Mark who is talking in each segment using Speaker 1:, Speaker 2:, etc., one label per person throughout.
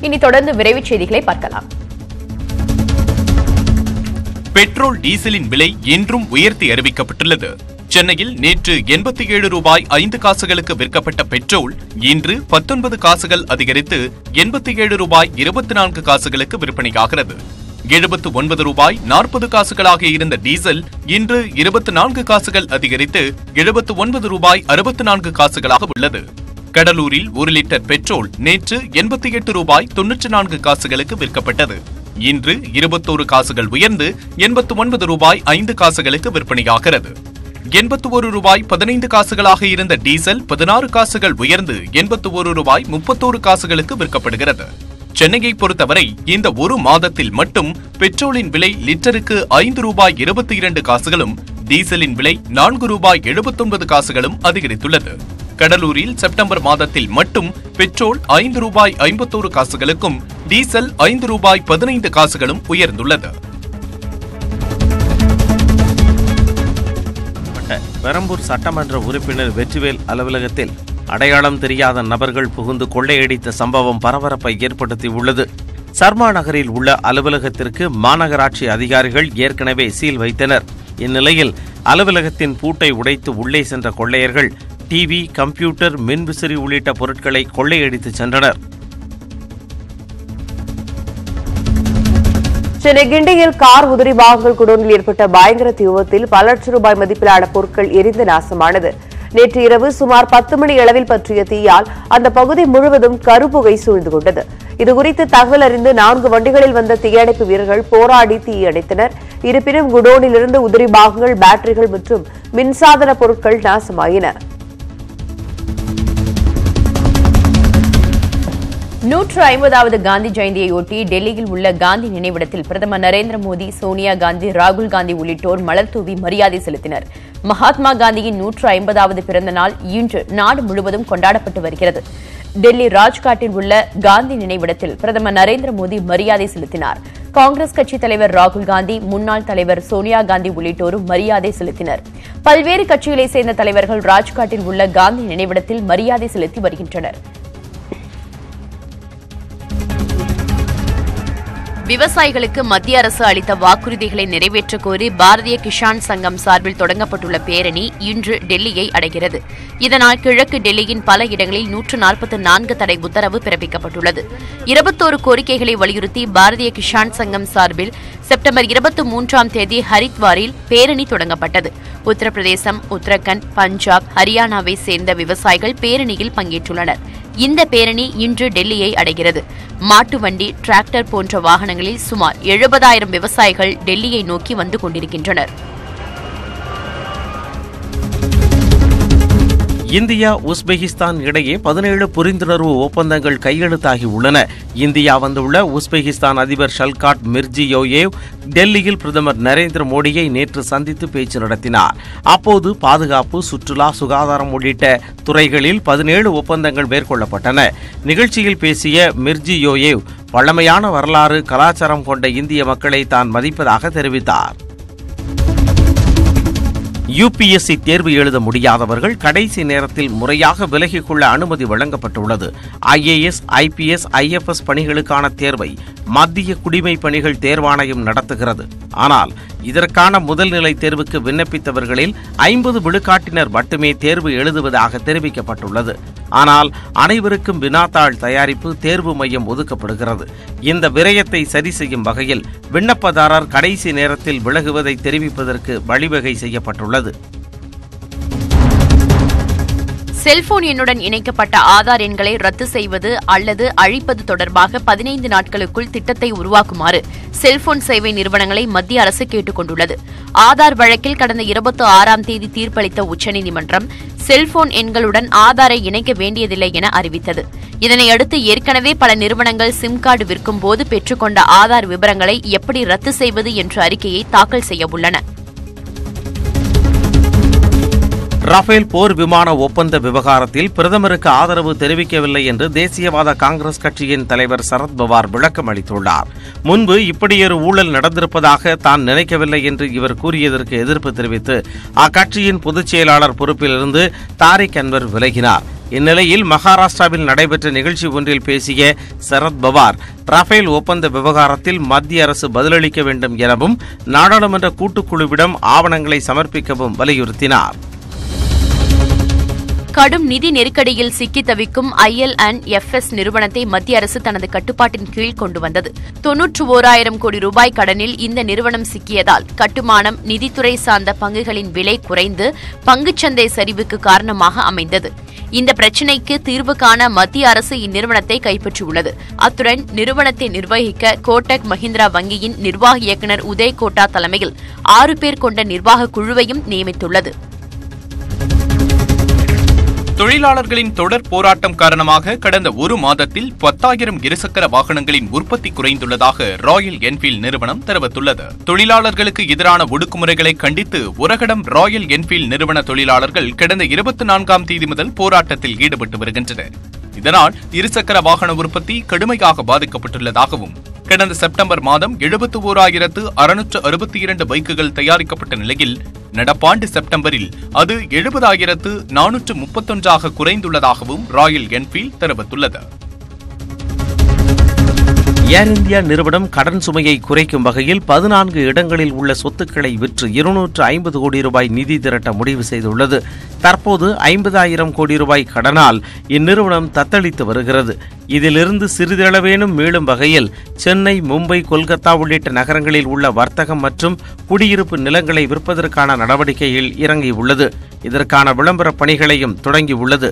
Speaker 1: இனி தொடர்ந்து விரைவுச் செய்திகளை பார்க்கலாம்
Speaker 2: பெட்ரோல் டீசலின் விலை இன்றும் உயர்த்தி அறிவிக்கப்பட்டுள்ளது சென்னையில் நேற்று எண்பத்தி ஏழு ரூபாய் ஐந்து காசுகளுக்கு விற்கப்பட்ட பெட்ரோல் இன்று பத்தொன்பது காசுகள் அதிகரித்து எண்பத்தி ஏழு ரூபாய் இருபத்தி நான்கு காசுகளுக்கு விற்பனையாகிறது எழுபத்து ஒன்பது ரூபாய் நாற்பது காசுகளாக இருந்த டீசல் இன்று இருபத்தி நான்கு காசுகள் அதிகரித்து எழுபத்து ஒன்பது ரூபாய் அறுபத்தி நான்கு காசுகளாக உள்ளது கடலூரில் ஒரு லிட்டர் பெட்ரோல் நேற்று எண்பத்தி எட்டு ரூபாய் தொன்னூற்றி நான்கு காசுகளுக்கு விற்கப்பட்டது இன்று இருபத்தோரு காசுகள் உயர்ந்து எண்பத்து ஒன்பது ரூபாய் ஐந்து காசுகளுக்கு விற்பனையாகிறது எண்பத்து ஒரு ரூபாய் பதினைந்து காசுகளாக இருந்த டீசல் பதினாறு காசுகள் உயர்ந்து எண்பத்து ஒரு ரூபாய் முப்பத்தோரு காசுகளுக்கு விற்கப்படுகிறது சென்னையை பொறுத்தவரை இந்த ஒரு மாதத்தில் மட்டும் பெட்ரோலின் விலை லிட்டருக்கு ஐந்து ரூபாய் இருபத்தி இரண்டு காசுகளும் டீசலின் விலை நான்கு ரூபாய் எழுபத்தொன்பது காசுகளும் அதிகரித்துள்ளது கடலூரில் செப்டம்பர் மாதத்தில் மட்டும் பெட்ரோல் ஐந்து ரூபாய் ஐம்பத்தோரு காசுகளுக்கும் டீசல் ஐந்து ரூபாய் பதினைந்து காசுகளும் உயர்ந்துள்ளது
Speaker 3: பெரம்பூர் சட்டமன்ற உறுப்பினர் வெற்றிவேல் அலுவலகத்தில் அடையாளம் தெரியாத நபர்கள் புகுந்து கொள்ளையடித்த சம்பவம் பரபரப்பை ஏற்படுத்தியுள்ளது சர்மா நகரில் உள்ள அலுவலகத்திற்கு மாநகராட்சி அதிகாரிகள் ஏற்கனவே சீல் வைத்தனர் இந்நிலையில் அலுவலகத்தின் பூட்டை உடைத்து உள்ளே சென்ற கொள்ளையர்கள் டிவி கம்ப்யூட்டர் மின்விசிறி உள்ளிட்ட பொருட்களை கொள்ளையடித்து சென்றனர்
Speaker 4: சென்னை கிண்டியில் கார் உதிரி பாகங்கள் குடோனில் ஏற்பட்ட பயங்கர தீ விபத்தில் பல லட்சம் ரூபாய் மதிப்பிலான பொருட்கள் எரிந்து நாசமானது நேற்று இரவு சுமார் பத்து மணி அளவில் பற்றிய தீயால் அந்த பகுதி முழுவதும் கருப்புகை சூழ்ந்து கொண்டது இதுகுறித்து தகவல் அறிந்து நான்கு வண்டிகளில் வந்த தீயணைப்பு வீரர்கள் போராடி தீயணைத்தனர் இருப்பினும் குடோனிலிருந்து உதிரி பாகங்கள் பேட்டரிகள் மற்றும் மின்சாதன பொருட்கள் நாசமாயின
Speaker 1: நூற்று ஐம்பதாவது காந்தி ஜெயந்தியையொட்டி டெல்லியில் உள்ள காந்தி நினைவிடத்தில் பிரதமர் நரேந்திர மோடி சோனியா காந்தி ராகுல் காந்தி உள்ளிட்டோர் மலர் தூவி மரியாதை செலுத்தினர் மகாத்மா காந்தியின் நூற்று ஐம்பதாவது பிறந்த நாள் இன்று நாடு முழுவதும் கொண்டாடப்பட்டு வருகிறது டெல்லி ராஜ்காட்டில் உள்ள காந்தி நினைவிடத்தில் பிரதமர் நரேந்திர மோடி மரியாதை செலுத்தினார் காங்கிரஸ் கட்சித் தலைவர் ராகுல் காந்தி முன்னாள் தலைவர் சோனியா காந்தி உள்ளிட்டோரும் மரியாதை செலுத்தினர் பல்வேறு கட்சிகளைச் சேர்ந்த தலைவர்கள் ராஜ்காட்டில் உள்ள காந்தி நினைவிடத்தில் மரியாதை செலுத்தி வருகின்றனர் விவசாயிகளுக்கு மத்திய அரசு அளித்த வாக்குறுதிகளை நிறைவேற்றக் கோரி பாரதிய கிஷான் சங்கம் சார்பில் தொடங்கப்பட்டுள்ள பேரணி இன்று டெல்லியை அடைகிறது இதனால் கிழக்கு டெல்லியின் பல இடங்களில் நூற்று நாற்பத்தி நான்கு தடை உத்தரவு பிறப்பிக்கப்பட்டுள்ளது இருபத்தோரு கோரிக்கைகளை வலியுறுத்தி பாரதிய கிஷான் சங்கம் சார்பில் செப்டம்பர் இருபத்தி மூன்றாம் தேதி ஹரித்வாரில் பேரணி தொடங்கப்பட்டது உத்தரப்பிரதேசம் உத்தரகண்ட் பஞ்சாப் ஹரியானாவை சேர்ந்த விவசாயிகள் பேரணியில் பங்கேற்றுள்ளனர் இந்த பேரணி இன்று டெல்லியை அடைகிறது மாட்டு வண்டி டிராக்டர் போன்ற வாகனங்களில் சுமார் எழுபதாயிரம் விவசாயிகள் டெல்லியை நோக்கி வந்து கொண்டிருக்கின்றனர்
Speaker 3: இந்தியா உஸ்பெகிஸ்தான் இடையே பதினேழு புரிந்துணர்வு ஒப்பந்தங்கள் கையெழுத்தாகி உள்ளன இந்தியா வந்துள்ள உஸ்பெகிஸ்தான் அதிபர் ஷல்காட் மிர்ஜியோயேவ் டெல்லியில் பிரதமர் நரேந்திர மோடியை நேற்று சந்தித்து பேச்சு நடத்தினார் அப்போது பாதுகாப்பு சுற்றுலா சுகாதாரம் உள்ளிட்ட துறைகளில் பதினேழு ஒப்பந்தங்கள் மேற்கொள்ளப்பட்டன நிகழ்ச்சியில் பேசிய மிர்ஜியோயேவ் பழமையான வரலாறு கலாச்சாரம் கொண்ட இந்திய மக்களை தான் மதிப்பதாக தெரிவித்தார் யுபிஎஸ்சி தேர்வு எழுத முடியாதவர்கள் கடைசி நேரத்தில் முறையாக விலகிக் கொள்ள அனுமதி வழங்கப்பட்டுள்ளது ஐஏஎஸ் ஐபிஎஸ் ஐஎஃப்எஸ் பணிகளுக்கான தேர்வை மத்திய குடிமை பணிகள் தேர்வாணையம் நடத்துகிறது ஆனால் இதற்கான முதல்நிலை தேர்வுக்கு விண்ணப்பித்தவர்களில் ஐம்பது விழுக்காட்டினர் மட்டுமே தேர்வு எழுதுவதாக தெரிவிக்கப்பட்டுள்ளது ஆனால் அனைவருக்கும் வினாத்தாள் தயாரிப்பு தேர்வு மையம் ஒதுக்கப்படுகிறது இந்த விரயத்தை சரி செய்யும் வகையில் விண்ணப்பதாரர் கடைசி நேரத்தில் விலகுவதை தெரிவிப்பதற்கு வழிவகை செய்யப்பட்டுள்ளது
Speaker 1: செல்போன் எண்ணுடன் இணைக்கப்பட்ட ஆதார் எண்களை ரத்து செய்வது அல்லது அழிப்பது தொடர்பாக பதினைந்து நாட்களுக்குள் திட்டத்தை உருவாக்குமாறு செல்போன் சேவை நிறுவனங்களை மத்திய அரசு கேட்டுக் கொண்டுள்ளது ஆதார் வழக்கில் கடந்த இருபத்தி ஆறாம் தேதி தீர்ப்பளித்த உச்சநீதிமன்றம் செல்போன் எண்களுடன் ஆதாரை இணைக்க வேண்டியதில்லை என அறிவித்தது இதனையடுத்து ஏற்கனவே பல நிறுவனங்கள் சிம் கார்டு விற்கும் போது பெற்றுக்கொண்ட ஆதார் விவரங்களை எப்படி ரத்து செய்வது என்ற அறிக்கையை தாக்கல் செய்ய உள்ளன
Speaker 3: ரஃபேல் போர் விமான ஒப்பந்த விவகாரத்தில் பிரதமருக்கு ஆதரவு தெரிவிக்கவில்லை என்று தேசியவாத காங்கிரஸ் கட்சியின் தலைவர் சரத்பவார் விளக்கம் அளித்துள்ளார் முன்பு இப்படியொரு ஊழல் நடந்திருப்பதாக தான் நினைக்கவில்லை என்று இவர் கூறியதற்கு எதிர்ப்பு தெரிவித்து அக்கட்சியின் பொதுச் செயலாளர் பொறுப்பிலிருந்து தாரிக் அன்வர் விலகினார் இந்நிலையில் மகாராஷ்டிராவில் நடைபெற்ற நிகழ்ச்சி ஒன்றில் பேசிய சரத் பவார் ரஃபேல் ஒப்பந்த விவகாரத்தில் மத்திய அரசு பதிலளிக்க வேண்டும் எனவும் நாடாளுமன்ற கூட்டுக்குழுவிடம் ஆவணங்களை சமர்ப்பிக்கவும் வலியுறுத்தினார்
Speaker 1: கடும் நிதி நெருக்கடியில் சிக்கி தவிக்கும் ஐஎல் அண்ட் எஃப்எஸ் நிறுவனத்தை மத்திய அரசு தனது கட்டுப்பாட்டின் கீழ் கொண்டு வந்தது தொன்னூற்று ஓராயிரம் கோடி ரூபாய் கடனில் இந்த நிறுவனம் சிக்கியதால் கட்டுமானம் நிதித்துறை சார்ந்த பங்குகளின் விலை குறைந்து பங்குச்சந்தை சரிவுக்கு காரணமாக அமைந்தது இந்த பிரச்சினைக்கு தீர்வு காண மத்திய அரசு இந்நிறுவனத்தை கைப்பற்றியுள்ளது அத்துடன் நிறுவனத்தை நிர்வகிக்க கோட்டக் மஹிந்திரா வங்கியின் நிர்வாக இயக்குநர் உதய் கோட்டா தலைமையில் ஆறு பேர் கொண்ட நிர்வாக குழுவையும் நியமித்துள்ளது
Speaker 2: தொழிலாளர்களின் தொடர் போராட்டம் காரணமாக கடந்த ஒரு மாதத்தில் பத்தாயிரம் இருசக்கர வாகனங்களின் உற்பத்தி குறைந்துள்ளதாக ராயல் என்ஃபீல்ட் நிறுவனம் தெரிவித்துள்ளது தொழிலாளர்களுக்கு எதிரான ஒடுக்குமுறைகளை கண்டித்து உரகடம் ராயல் என்ஃபீல்ட் நிறுவன தொழிலாளர்கள் கடந்த இருபத்தி நான்காம் தேதி முதல் போராட்டத்தில் ஈடுபட்டு வருகின்றனர் இதனால் இருசக்கர வாகன உற்பத்தி கடுமையாக பாதிக்கப்பட்டுள்ளதாகவும் கடந்த செப்டம்பர் மாதம் எழுபத்து ஓராயிரத்து அறுநூற்று அறுபத்தி இரண்டு பைக்குகள் தயாரிக்கப்பட்ட நிலையில் நடப்பாண்டு செப்டம்பரில் அது எழுபதாயிரத்து நானூற்று முப்பத்தொன்றாக குறைந்துள்ளதாகவும் ராயல் என்ஃபீல்ட் தெரிவித்துள்ளது
Speaker 3: ஏர் இந்தியா நிறுவனம் கடன் சுமையை குறைக்கும் வகையில் பதினான்கு இடங்களில் உள்ள சொத்துக்களை விற்று இருநூற்று ஐம்பது கோடி ரூபாய் நிதி திரட்ட முடிவு செய்துள்ளது தற்போது ஐம்பதாயிரம் கோடி ரூபாய் கடனால் இந்நிறுவனம் தத்தளித்து வருகிறது இதிலிருந்து சிறிதளவேனும் மீளும் வகையில் சென்னை மும்பை கொல்கத்தா உள்ளிட்ட நகரங்களில் உள்ள வர்த்தகம் மற்றும் குடியிருப்பு நிலங்களை விற்பதற்கான நடவடிக்கையில் இறங்கியுள்ளது இதற்கான விளம்பர பணிகளையும் தொடங்கியுள்ளது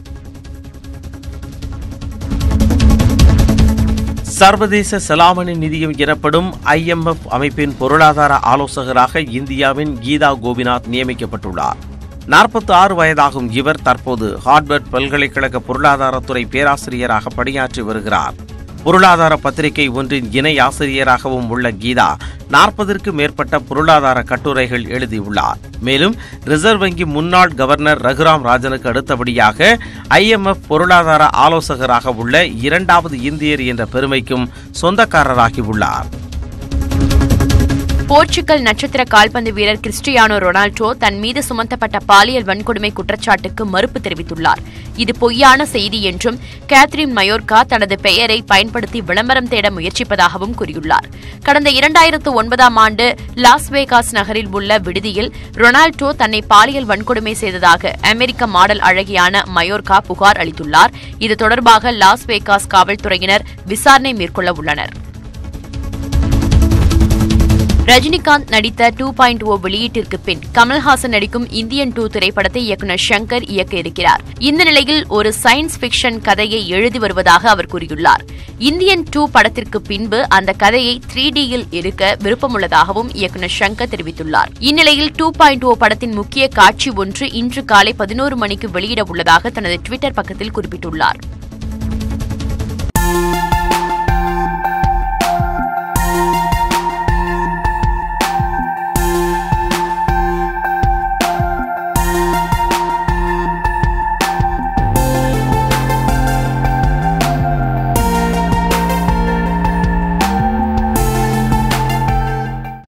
Speaker 3: சர்வதேச செலாவணி நிதியம் எனப்படும் ஐஎம்எஃப் அமைப்பின் பொருளாதார ஆலோசகராக இந்தியாவின் கீதா கோபிநாத் நியமிக்கப்பட்டுள்ளார் நாற்பத்தி ஆறு வயதாகும் இவர் தற்போது ஹார்வர்ட் பல்கலைக்கழக பொருளாதாரத்துறை பேராசிரியராக பணியாற்றி வருகிறார் பொருளாதார பத்திரிகை ஒன்றின் இணை ஆசிரியராகவும் உள்ள கீதா நாற்பதற்கு மேற்பட்ட பொருளாதார கட்டுரைகள் எழுதியுள்ளார் மேலும் ரிசர்வ் வங்கி முன்னாள் கவர்னர் ரகுராம் ராஜனுக்கு அடுத்தபடியாக ஐஎம்எஃப் பொருளாதார ஆலோசகராக உள்ள இரண்டாவது இந்தியர் என்ற பெருமைக்கும் சொந்தக்காரராகியுள்ளார்
Speaker 1: போர்ச்சுகல் நட்சத்திர கால்பந்து வீரர் கிறிஸ்டியானோ ரொனால்டோ தன் மீது சுமத்தப்பட்ட பாலியல் வன்கொடுமை குற்றச்சாட்டுக்கு மறுப்பு தெரிவித்துள்ளார் இது பொய்யான செய்தி என்றும் கேத்ரின் மயோர்கா தனது பெயரை பயன்படுத்தி விளம்பரம் தேட முயற்சிப்பதாகவும் கூறியுள்ளார் கடந்த இரண்டாயிரத்து ஒன்பதாம் ஆண்டு லாஸ் வேகாஸ் நகரில் உள்ள விடுதியில் ரொனால்டோ தன்னை பாலியல் வன்கொடுமை செய்ததாக அமெரிக்க மாடல் அழகியான மயோர்கா புகார் அளித்துள்ளார் இது தொடர்பாக லாஸ் வேகாஸ் காவல்துறையினர் விசாரணை மேற்கொள்ள உள்ளனர் ரஜினிகாந்த் நடித்த டூ பாயிண்ட் ஓ வெளியீட்டிற்கு பின் கமல்ஹாசன் நடிக்கும் இந்தியன் டூ திரைப்படத்தை இயக்குநர் ஷங்கர் இயக்க இருக்கிறார் இந்த நிலையில் ஒரு சயின்ஸ் பிக்ஷன் கதையை எழுதி வருவதாக அவர் கூறியுள்ளார் இந்தியன் டூ படத்திற்கு பின்பு அந்த கதையை த்ரீ டியில் எடுக்க விருப்பமுள்ளதாகவும் இயக்குநர் ஷங்கர் தெரிவித்துள்ளார் இந்நிலையில் டூ பாயிண்ட் ஓ படத்தின் முக்கிய காட்சி ஒன்று இன்று காலை பதினோரு மணிக்கு வெளியிட உள்ளதாக தனது டுவிட்டர் பக்கத்தில் குறிப்பிட்டுள்ளார்